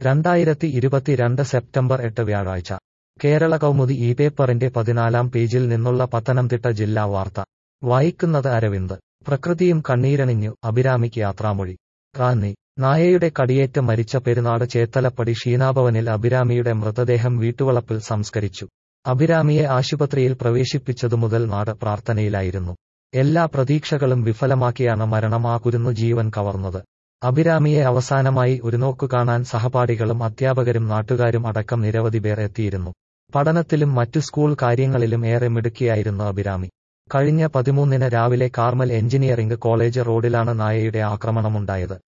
രണ്ടായിരത്തി ഇരുപത്തിരണ്ട് സെപ്റ്റംബർ എട്ട് വ്യാഴാഴ്ച കേരള കൗമുദി ഈ പേപ്പറിന്റെ പതിനാലാം പേജിൽ നിന്നുള്ള പത്തനംതിട്ട ജില്ലാ വാർത്ത വായിക്കുന്നത് അരവിന്ദ് പ്രകൃതിയും കണ്ണീരണിഞ്ഞു അഭിരാമിക്ക് യാത്രാമൊഴി റാന്നി നായയുടെ കടിയേറ്റ് മരിച്ച പെരുന്നാട് ചേത്തലപ്പടി ഷീനാഭവനിൽ അഭിരാമിയുടെ മൃതദേഹം വീട്ടുവളപ്പിൽ സംസ്കരിച്ചു അഭിരാമിയെ ആശുപത്രിയിൽ പ്രവേശിപ്പിച്ചതു മുതൽ നാട് പ്രാർത്ഥനയിലായിരുന്നു എല്ലാ പ്രതീക്ഷകളും വിഫലമാക്കിയാണ് മരണം ആ കുരുന്നു ജീവൻ കവർന്നത് അഭിരാമിയെ അവസാനമായി ഒരു നോക്കു കാണാൻ സഹപാഠികളും അധ്യാപകരും നാട്ടുകാരും അടക്കം നിരവധി പേർ എത്തിയിരുന്നു പഠനത്തിലും മറ്റു സ്കൂൾ കാര്യങ്ങളിലും ഏറെ മിടുക്കിയായിരുന്നു അഭിരാമി കഴിഞ്ഞ പതിമൂന്നിന് രാവിലെ കാർമൽ എഞ്ചിനീയറിംഗ് കോളേജ് റോഡിലാണ് നായയുടെ ആക്രമണമുണ്ടായത്